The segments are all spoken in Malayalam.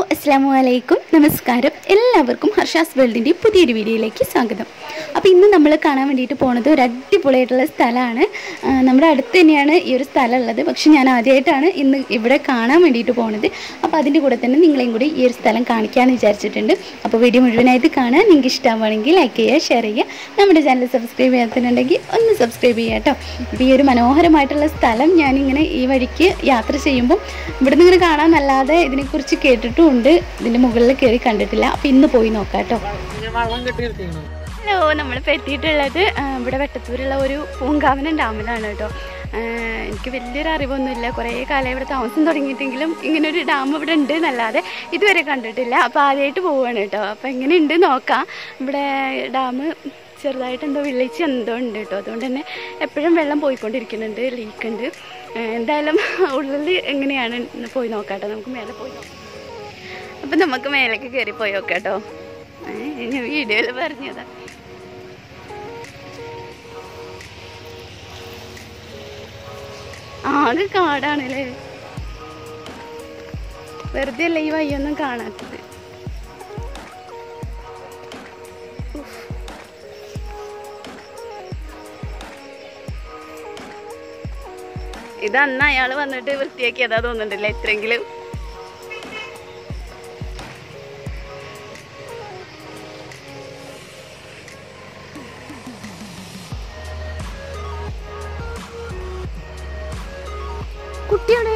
അസ്സാമു അലൈക്കും നമസ്കാരം എല്ലാവർക്കും ഹർഷാസ് വേൾഡിൻ്റെ പുതിയൊരു വീഡിയോയിലേക്ക് സ്വാഗതം അപ്പോൾ ഇന്ന് നമ്മൾ കാണാൻ വേണ്ടിയിട്ട് പോണത് ഒരു അടിപൊളിയായിട്ടുള്ള സ്ഥലമാണ് ആ, നമ്മുടെ അടുത്ത് തന്നെയാണ് ഈ ഒരു സ്ഥലം ഉള്ളത് പക്ഷെ ഞാൻ ആദ്യമായിട്ടാണ് ഇന്ന് ഇവിടെ കാണാൻ വേണ്ടിയിട്ട് പോണത് അപ്പോൾ അതിൻ്റെ കൂടെ തന്നെ നിങ്ങളെയും കൂടി ഈ ഒരു സ്ഥലം കാണിക്കാമെന്ന് വിചാരിച്ചിട്ടുണ്ട് അപ്പോൾ വീഡിയോ മുഴുവനായിട്ട് കാണാൻ നിങ്ങൾക്ക് ഇഷ്ടമാവുകയാണെങ്കിൽ ലൈക്ക് ചെയ്യുക ഷെയർ ചെയ്യുക നമ്മുടെ ചാനൽ സബ്സ്ക്രൈബ് ചെയ്യാത്തുണ്ടെങ്കിൽ ഒന്ന് സബ്സ്ക്രൈബ് ചെയ്യുക കേട്ടോ അപ്പോൾ ഈ ഒരു മനോഹരമായിട്ടുള്ള സ്ഥലം ഞാനിങ്ങനെ ഈ വഴിക്ക് യാത്ര ചെയ്യുമ്പോൾ ഇവിടുന്ന് ഇങ്ങനെ കാണാനല്ലാതെ ഇതിനെക്കുറിച്ച് കേട്ടിട്ടുമുണ്ട് ഇതിൻ്റെ മുകളിൽ കയറി കണ്ടിട്ടില്ല അപ്പോൾ ഇന്ന് പോയി നോക്കാം കേട്ടോ വള്ളം കെട്ടി നിർത്തിക്കണം ഹലോ നമ്മളിപ്പോൾ എത്തിയിട്ടുള്ളത് ആ, ഇവിടെ വെട്ടത്തൂരുള്ള ഒരു പൂങ്കാവനം ഡാമിലാണ് കേട്ടോ ആ, എനിക്ക് വലിയൊരു അറിവൊന്നുമില്ല കുറേ കാലം ഇവിടെ താമസം തുടങ്ങിയിട്ടെങ്കിലും ഇങ്ങനെ ഒരു ഡാം ഇവിടെ ഉണ്ട് എന്നല്ലാതെ ഇതുവരെ കണ്ടിട്ടില്ല അപ്പോൾ ആദ്യമായിട്ട് പോവുകയാണ് കേട്ടോ അപ്പോൾ എങ്ങനെയുണ്ട് നോക്കാം ഇവിടെ ഡാം ചെറുതായിട്ട് എന്തോ വിളിച്ച് എന്തോ ഉണ്ട് കേട്ടോ അതുകൊണ്ട് തന്നെ എപ്പോഴും വെള്ളം പോയിക്കൊണ്ടിരിക്കുന്നുണ്ട് ലീക്ക് ഉണ്ട് ആ, എന്തായാലും ഉള്ളിൽ എങ്ങനെയാണ് എന്ന് പോയി നോക്കാം കേട്ടോ നമുക്ക് മേലെ പോയി നോക്കാം അപ്പം നമുക്ക് മേലേക്ക് കയറി പോയി നോക്കാം കേട്ടോ ഏ, ഞാൻ വീഡിയോയിൽ പറഞ്ഞതാ ആകെ കാടാണല്ലേ വെറുതെ അല്ല ഈ വയ്യൊന്നും കാണാത്തത് ഉഫ്. ഇത് അന്ന് അയാൾ വന്നിട്ട് വൃത്തിയാക്കിയതാ തോന്നുന്നുണ്ടല്ലേ എത്രയെങ്കിലും കുട്ടിയാണ്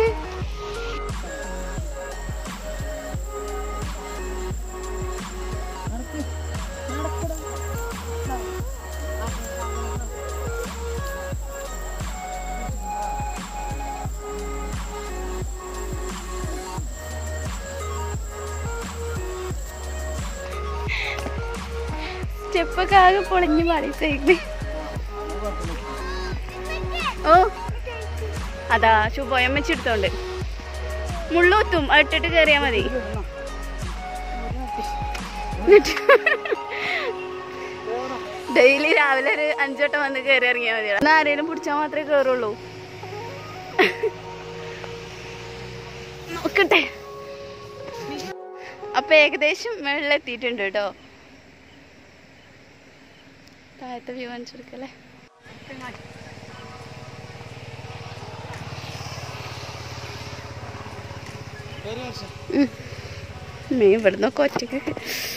സ്റ്റെപ്പൊക്കെ ആകെ പൊളിഞ്ഞു മാറി സൈഡിൽ ഓ അതാ ശുഭോയം വെച്ചെടുത്തോണ്ട് മുള്ളൂത്തും ഇട്ടിട്ട് കയറിയാ മതി ഡെയിലി രാവിലെ ഒരു അഞ്ചോട്ടം വന്ന് കയറി ഇറങ്ങിയാൽ മതി എന്നാ ആരെങ്കിലും പിടിച്ചാൽ മാത്രമേ കയറുള്ളൂ നോക്കട്ടെ അപ്പൊ ഏകദേശം വെള്ളമെത്തിയിട്ടുണ്ട് കേട്ടോ താഴത്തെ വ്യൂ കാണിച്ചെടുക്കല്ലേ മീ ഇവിടുന്നൊക്കെ ഒറ്റക്കൊക്കെ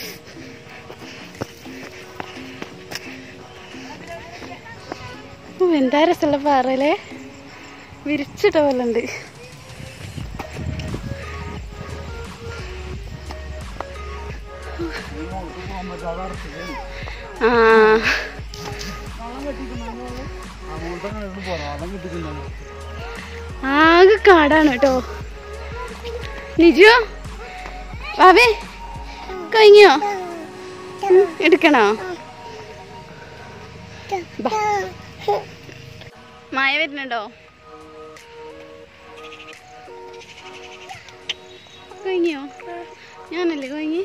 ഓ എന്താ രസമുള്ള പാറല്ലേ വിരിച്ചിട്ട പോലെ ഉണ്ട് ആ ആകെ കാടാണ് കേട്ടോ നിജു വാവേ കഴിഞ്ഞോ ഉം, എടുക്കണോ ബാ. മായ വരുന്നുണ്ടോ കഴിഞ്ഞോ ഞാനല്ലേ കഴിഞ്ഞ്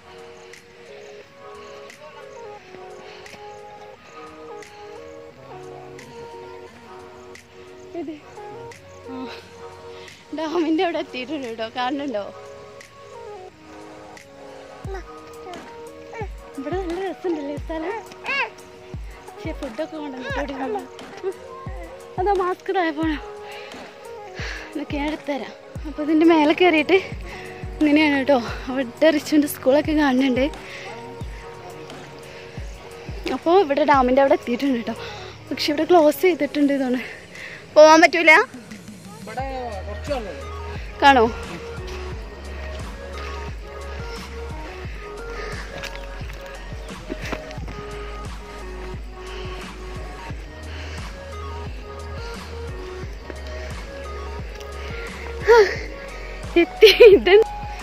ഇത് ആ ഡാമിന്റെ അവിടെ എത്തിയിട്ടുണ്ട് കേട്ടോ കാണുന്നുണ്ടോ ഇവിടെ നല്ല രസമുണ്ടല്ലേ ഈ സ്ഥലം പക്ഷേ ഫുഡൊക്കെ കൊണ്ടുവന്നിട്ട് അതോ മാസ്ക് പോണോ ഇതൊക്കെ ഞാൻ എടുത്തുതരാം അപ്പോൾ ഇതിൻ്റെ മേലെ കയറിയിട്ട് ഇങ്ങനെയാണ് കേട്ടോ അവിടെ റിച്ചുവിൻ്റെ സ്കൂളൊക്കെ കാണുന്നുണ്ട് അപ്പോൾ ഇവിടെ ഡാമിൻ്റെ അവിടെ എത്തിയിട്ടുണ്ട് കേട്ടോ പക്ഷെ ഇവിടെ ക്ലോസ് ചെയ്തിട്ടുണ്ട് ഇതാണ് പോകാൻ പറ്റൂല ഇവിടെ കുറച്ച് വെള്ളം കാണോ എത്തി ഇത്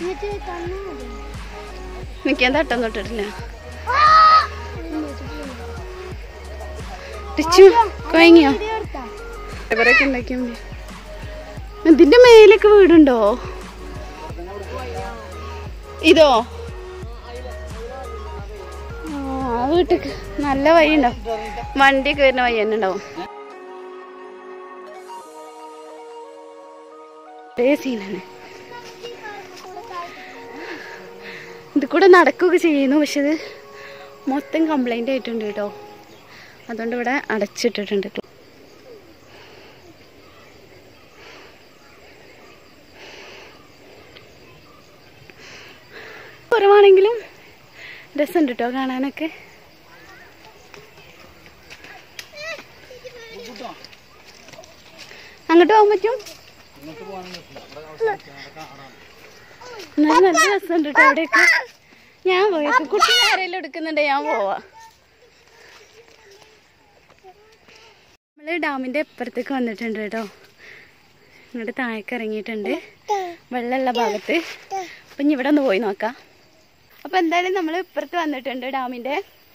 നിൽക്കാൻ തട്ടം തൊട്ടിട്ടില്ല റിച്ചു കൊയങ്ങിയോ ഇവരൊക്കെ ഉണ്ടാക്കിയാൽ മതി ഇതിന്റെ മേലൊക്കെ വീടുണ്ടോ ഇതോ ആ വീട്ടിക്ക് നല്ല വഴി ഉണ്ടാവും വണ്ടിയൊക്കെ വരുന്ന വഴി തന്നെ ഉണ്ടാവും ഒരേ സീനാണ് ഇത് കൂടെ നടക്കുകയൊക്കെ ചെയ്യുന്നു പക്ഷെ ഇത് മൊത്തം കംപ്ലൈൻ്റ് ആയിട്ടുണ്ട് കേട്ടോ അതുകൊണ്ട് ഇവിടെ അടച്ചിട്ടിട്ടുണ്ട് കുറവാണെങ്കിലും രസമുണ്ട് കേട്ടോ കാണാനൊക്കെ അങ്ങോട്ട് പോകാൻ പറ്റും ഇങ്ങോട്ട് പോകാനൊന്നും പറ്റില്ല ഇവിടെ കാണാം എന്നാലും നല്ല രസമുണ്ട് കേട്ടോ അവിടെയൊക്കെ ഞാൻ പോയേക്ക് കുട്ടി ആരെങ്കിലും എടുക്കുന്നുണ്ട് ഞാൻ പോവാ നമ്മള് ഡാമിന്റെ അപ്പുറത്തേക്ക് വന്നിട്ടുണ്ട് കേട്ടോ ഇങ്ങോട്ട് താഴേക്ക് ഇറങ്ങിയിട്ടുണ്ട് വെള്ളമുള്ള ഭാഗത്ത് അപ്പൊ ഇനി ഇവിടെ ഒന്ന് പോയി നോക്കാം അപ്പൊ എന്തായാലും നമ്മൾ ഇപ്പുറത്ത് വന്നിട്ടുണ്ട് ഡാമിന്റെ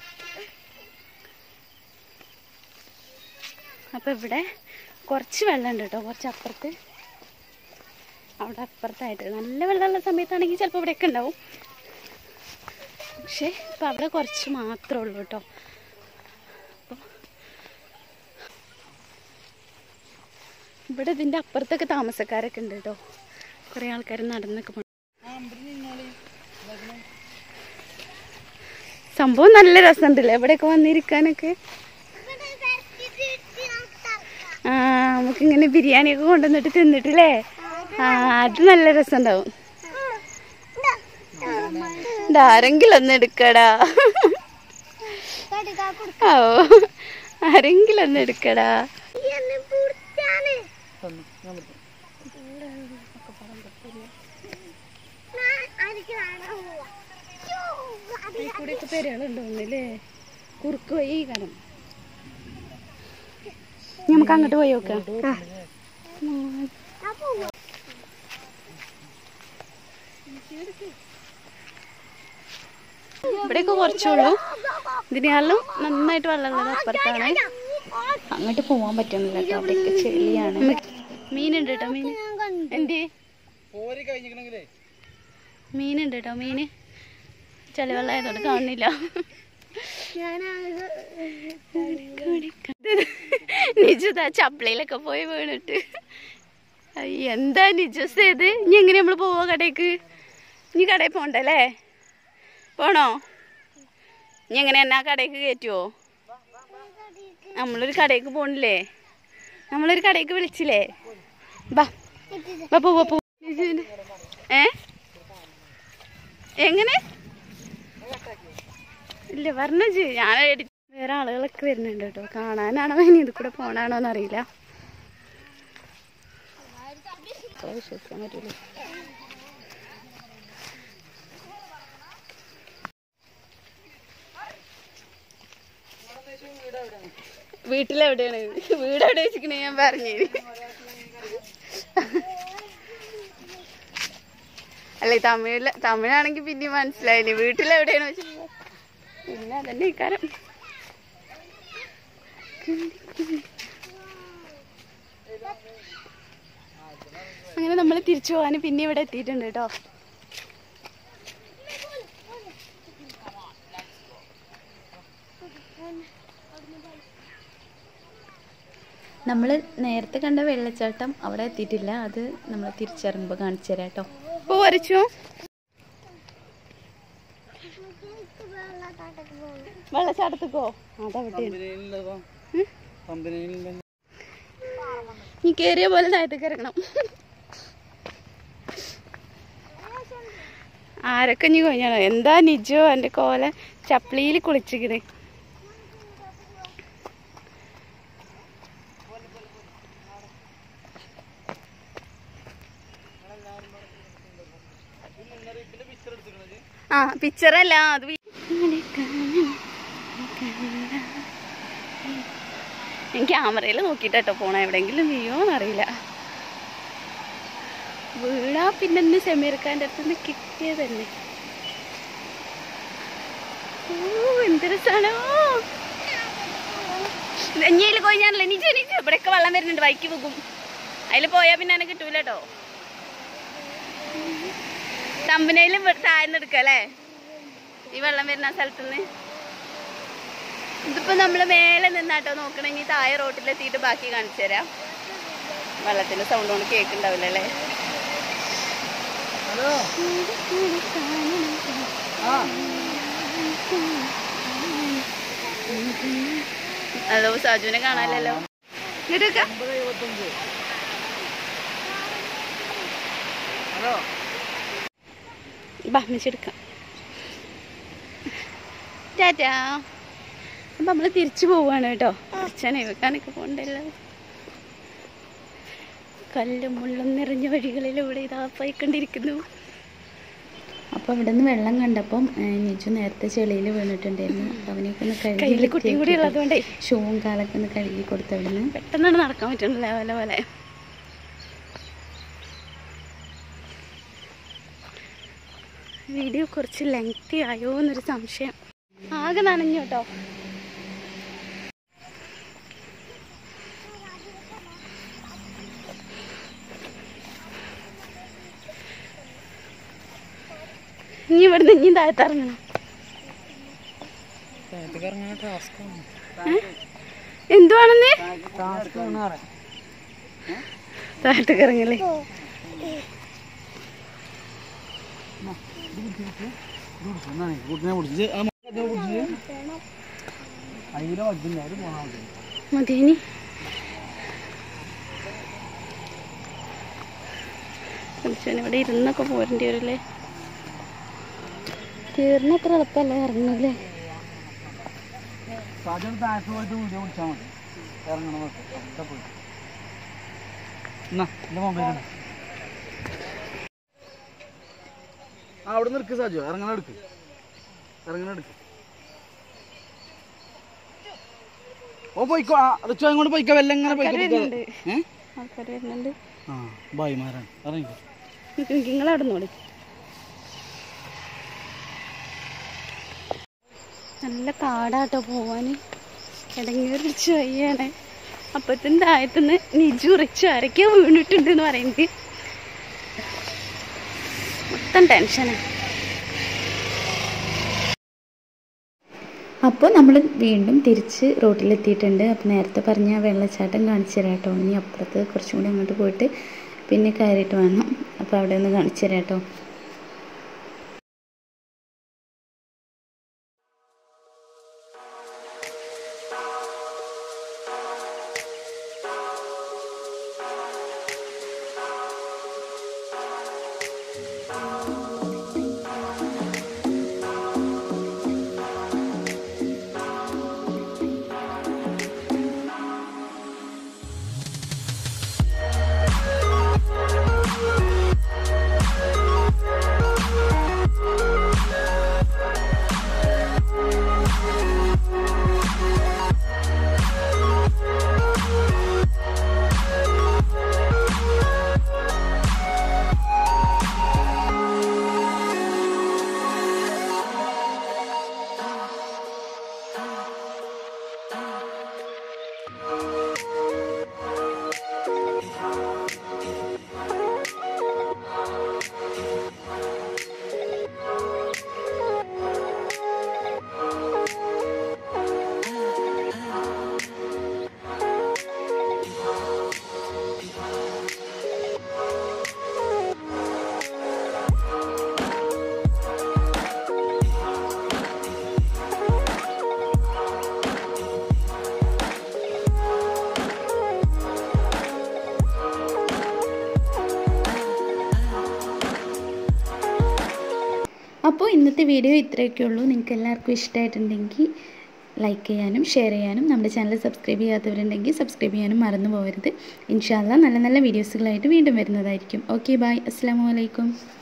അപ്പൊ ഇവിടെ കുറച്ച് വെള്ളമുണ്ട് കേട്ടോ കുറച്ച് അപ്പുറത്ത് അവിടെ അപ്പുറത്തായിട്ട് നല്ല വെള്ളമുള്ള സമയത്താണെങ്കിൽ ചിലപ്പോൾ ഇവിടെയൊക്കെ ഉണ്ടാവും പക്ഷേ ഇപ്പം അവിടെ കുറച്ച് മാത്രമേ ഉള്ളൂ കേട്ടോ അപ്പോൾ ഇവിടെ ഇതിൻ്റെ അപ്പുറത്തൊക്കെ താമസക്കാരൊക്കെ ഉണ്ട് കേട്ടോ കുറേ ആൾക്കാർ നടന്നൊക്കെ പോകണം ആ അമ്പലത്തിൽ നിന്നാല് സംഭവം നല്ല രസമുണ്ടല്ലേ ഇവിടെയൊക്കെ വന്നിരിക്കാനൊക്കെ ആ നമുക്കിങ്ങനെ ബിരിയാണിയൊക്കെ കൊണ്ടുവന്നിട്ട് തിന്നിട്ടില്ലേ ആ അത് നല്ല രസമുണ്ടാവും ആരെങ്കിലും ഒന്ന് എടുക്കടാ ഓ ആരെങ്കിലും ഒന്ന് എടുക്കടാ തന്നു ഞാൻ പറ്റും കൂടെയൊക്കെ പെരകളുണ്ടോന്നല്ലേ കുറുക്ക് വഴി കാരണം നമുക്ക് അങ്ങോട്ട് പോയി നോക്കാം ഇവിടെയൊക്കെ കുറച്ചുള്ളൂ ഇതിനാലും നന്നായിട്ട് വെള്ളമുള്ളത് അപ്പുറത്താണ് അങ്ങോട്ട് പോവാൻ പറ്റുന്നില്ല കേട്ടോ അവിടെയൊക്കെ ചെളിയാണ് മീനുണ്ട് കേട്ടോ മീൻ എന്തേ പോരി കഴിഞ്ഞിക്കണെങ്കിലേ മീനുണ്ട് കേട്ടോ മീന് ചെളിവെള്ളമായതുകൊണ്ട് കാണുന്നില്ല നിജുതാ ചപ്പിളയിലൊക്കെ പോയി വീണിട്ട് അയ്യ, എന്താ നിജുസ് ഇത് ഇനി എങ്ങനെ നമ്മള് പോവാ കടയ്ക്ക് ഇനി കടയിൽ പോണ്ടല്ലേ പോണോ ഇനി എങ്ങനെ എന്നാ കടയ്ക്ക് കയറ്റുവോ നമ്മളൊരു കടയ്ക്ക് പോണില്ലേ നമ്മളൊരു കടയ്ക്ക് വിളിച്ചില്ലേ ബാ ബാ പോ പോ, പോ നിജുവിന് ഏ എങ്ങനെ ഇല്ല പറഞ്ഞു ഞാൻ എടി- വേറെ ആളുകളൊക്കെ വരുന്നുണ്ട് കേട്ടോ കാണാനാണോ ഇനി ഇത് കൂടെ പോണാണോ എന്നറിയില്ല അത്ര വിശ്വസിക്കാൻ പറ്റൂല വീട്ടിലെവിടെയാണ് വീട് എവിടെ വെച്ചിക്കണേ ഞാൻ പറഞ്ഞു അല്ല തമിഴില് തമിഴാണെങ്കിൽ പിന്നെ മനസ്സിലായില്ലേ വീട്ടിലെവിടെയാണ് വെച്ച് പിന്നെ അതന്നെ ഇക്കാരം അങ്ങനെ നമ്മൾ തിരിച്ചു പോകാൻ പിന്നെ ഇവിടെ എത്തിയിട്ടുണ്ട് കേട്ടോ നമ്മൾ നേരത്തെ കണ്ട വെള്ളച്ചാട്ടം അവിടെ എത്തിയിട്ടില്ല അത് നമ്മൾ തിരിച്ചിറങ്ങുമ്പോൾ കാണിച്ചു തരാം കേട്ടോ പോ വരച്ചു വെള്ളച്ചാട്ടത്തേക്കോ അതവിടെ കമ്പനിയിലുള്ളതോ കമ്പനിയിൽ നീ കേറിയ പോലെ താഴത്തേക്ക് ഇറങ്ങണം ആരൊക്കെ നീ കൊഞ്ഞാണോ എന്താ നിജോ എന്റെ കോല ചപ്പിളിയിൽ കുളിച്ചിക്കണ് ആ പിക്ചറല്ല അത് വി- ഞാൻ ക്യാമറയിൽ നോക്കിട്ടോ പോണ എവിടെയെങ്കിലും വീയോന്നറിയില്ല വീണാ പിന്നെ ഇന്ന് സെമീർക്കാൻ്റെ അടുത്ത് നിന്ന് കിട്ടിയത് തന്നെ ഓ എന്ത് രസാണോ ഇഞ്ഞയിൽ പോയി ഞാനല്ലേ നിജു നിജു ഇവിടെയൊക്കെ വെള്ളം വരുന്നുണ്ട് ബൈക്ക് പോകും അതിൽ പോയാൽ പിന്നെ എന്നെ കിട്ടൂല കേട്ടോ തമ്പനയിൽ താഴ്ന്നെടുക്ക അല്ലേ ഈ വെള്ളം വരുന്ന സ്ഥലത്തുനിന്ന് ഇതിപ്പോ നമ്മള് മേലെ നിന്നാട്ടോ നോക്കണെങ്കിൽ താഴെ റോട്ടിലെത്തിയിട്ട് ബാക്കി കാണിച്ചു തരാം വെള്ളത്തിന്റെ സൗണ്ട് കൊണ്ട് കേക്കുണ്ടാവില്ല അല്ലേ ഹലോ ആ ഹലോ സാജുവിനെ കാണാനല്ലോ ഇങ്ങോട്ട് ഒമ്പത് എഴുപത്തഞ്ച് ഹലോ ബഹ്മിച്ചെടുക്കാം ടാറ്റാ അപ്പം നമ്മൾ തിരിച്ചു പോവാണ് കേട്ടോ അച്ഛനെ വെക്കാനൊക്കെ പോകണ്ടല്ലോ കല്ലും മുള്ളും നിറഞ്ഞ വഴികളിലൂടെ ഇതാ പോയിക്കൊണ്ടിരിക്കുന്നു അപ്പോൾ ഇവിടെ നിന്ന് വെള്ളം കണ്ടപ്പം നിജു നേരത്തെ ചെളിയിൽ വീണിട്ടുണ്ടായിരുന്നു അപ്പം അവനെയൊക്കെ ഒന്ന് കഴുകി കയ്യിൽ കുട്ടിയും കൂടി വൃത്തിയാക്കിയിട്ട് ഉള്ളതുകൊണ്ടേ ഷൂവും കാലൊക്കെ ഒന്ന് കഴുകി കൊടുത്ത് അവിടെ നിന്ന് പെട്ടെന്നാണ് നടക്കാൻ പറ്റുന്നില്ല പോലെ പോലെ വീഡിയോ കുറച്ച് ലെങ്തി ആയോ എന്നൊരു സംശയം ആകെ നനഞ്ഞു കേട്ടോ ഇനി ഇവിടുന്ന് ഇനി താഴത്തിറങ്ങണം താഴത്തേക്ക് ഇറങ്ങാൻ ടാസ്ക് എന്തുവാണെന്ന് ടാസ്ക് ആണ് പറയാം താഴത്തേക്ക് ഇറങ്ങല്ലേ കൂട്ടിനെ പിടിച്ച് ആ മക്കളെ പിടിച്ച് അതിലെ വജ്ജില്ല അത് പോകാൻ മതി മതിനി മനുഷ്യൻ ഇവിടെ ഇരുന്നൊക്കെ പോരേണ്ടി വരില്ലേ തീർന്ന അത്ര എളുപ്പമല്ലേ ഇറങ്ങൂലേ സാധ്യത താഴത്ത് പോയിട്ട് വീഡിയോ പിടിച്ചാൽ മതി ഇറങ്ങണതൊക്കെ അവിടെ പോയി എന്നാ എൻ്റെ മൊബൈലാണ് ആ അവിടെ നിന്ന് എടുക്ക് സാജു ഇറങ്ങണ എടുക്ക് ഇറങ്ങണ എടുക്ക് ഓ പോയിക്കോ ആ റിച്ചു അങ്ങോട്ട് പോയിക്കോ വെല്ലം ഇങ്ങനെ പോയിക്കോ ആൾക്കാര് പോയിക്കോ. വരുന്നുണ്ട്. ഏ ആൾക്കാർ വരുന്നുണ്ട് ആ ബായിമാരാണ് ഇറങ്ങിക്കോ നിങ്ങൾ അവിടെ നോടി നല്ല കാടാട്ടോ പോവാന് കിടങ്ങിയൊരിച്ച് വയ്യാണ് അപ്പത്തിന് താഴത്തുനിന്ന് നിജു റിച്ചു ആരൊക്കെയോ വീണിട്ടുണ്ട് എന്ന് പറയുന്നത് മൊത്തം ടെൻഷനാണ് അപ്പോൾ നമ്മൾ വീണ്ടും തിരിച്ച് റോട്ടിലെത്തിയിട്ടുണ്ട് അപ്പോൾ നേരത്തെ പറഞ്ഞ ആ വെള്ളച്ചാട്ടം കാണിച്ചു തരാം കേട്ടോ ഇനി അപ്പുറത്ത് കുറച്ചും കൂടി അങ്ങോട്ട് പോയിട്ട് പിന്നെ കയറിയിട്ട് വേണം അപ്പോൾ അവിടെ ഒന്ന് കാണിച്ചു തരാം കേട്ടോ അപ്പോൾ ഇന്നത്തെ വീഡിയോ ഇത്രയൊക്കെ ഉള്ളൂ നിങ്ങൾക്ക് എല്ലാവർക്കും ഇഷ്ടമായിട്ടുണ്ടെങ്കിൽ ലൈക്ക് ചെയ്യാനും ഷെയർ ചെയ്യാനും നമ്മുടെ ചാനൽ സബ്സ്ക്രൈബ് ചെയ്യാത്തവരുണ്ടെങ്കിൽ സബ്സ്ക്രൈബ് ചെയ്യാനും മറന്നു പോകരുത് ഇൻഷാല്ല നല്ല നല്ല വീഡിയോസുകളായിട്ട് വീണ്ടും വരുന്നതായിരിക്കും ഓക്കെ ബായ് അസ്സാം വലൈക്കും